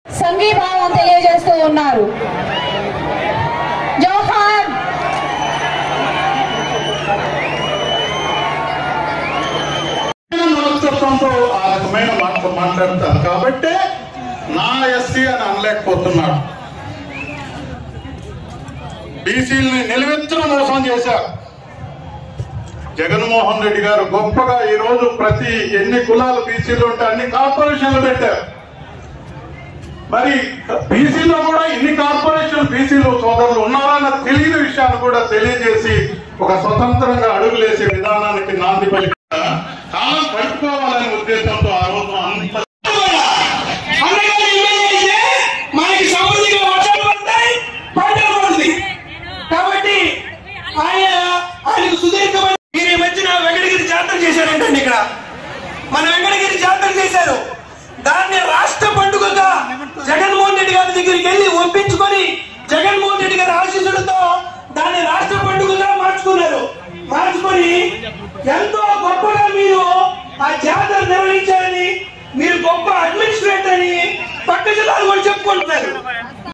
సంఘీభావం తెలియజేస్తూ ఉన్నారు జోహార్ మనస్తత్వంతో ఆ రకమైన మాటలు మాట్లాడతారు కాబట్టే నా ఎస్సీ అని అనలేకపోతున్నాడు బీసీలని నిలువెత్తున మోసం చేశారు జగన్మోహన్ రెడ్డి గారు గొప్పగా ఈ రోజు ప్రతి ఎన్ని కులాలు బీసీలు ఉంటే అన్ని కార్పొరేషన్లు పెట్టారు మరి బీసీలో కూడా ఇన్ని కార్పొరేషన్ బీసీలు సోదరులు ఉన్నారన్న తెలియని విషయాన్ని కూడా తెలియజేసి ఒక స్వతంత్రంగా అడుగులేసే విధానానికి నాంది పలికి కాలం పట్టుకోవాలనే ఉద్దేశంతో ఆ రోజు అంత అందుకని ఇమ్మీడియట్లీ మనకి సమృద్ధిగా వర్షాలు పడతాయి పంటలు పడుతుంది కాబట్టి ఆయన ఆయనకు సుదీర్ఘమైన మీరు ఈ మధ్యన వెంకటగిరి జాతర చేశారంటండి ఇక్కడ మన వెంకటగిరి జాతర చేశారు దాన్ని రాష్ట్ర పండుగగా జగన్మోహన్ రెడ్డి గారి దగ్గరికి వెళ్ళి ఒప్పించుకొని జగన్మోహన్ రెడ్డి గారి ఆశీస్సులతో దాన్ని రాష్ట్ర పండుగగా మార్చుకున్నారు మార్చుకొని ఎంతో గొప్పగా మీరు ఆ జాతర నిర్వహించారని మీరు గొప్ప అడ్మినిస్ట్రేటర్ అని పక్క జిల్లాలు కూడా చెప్పుకుంటున్నారు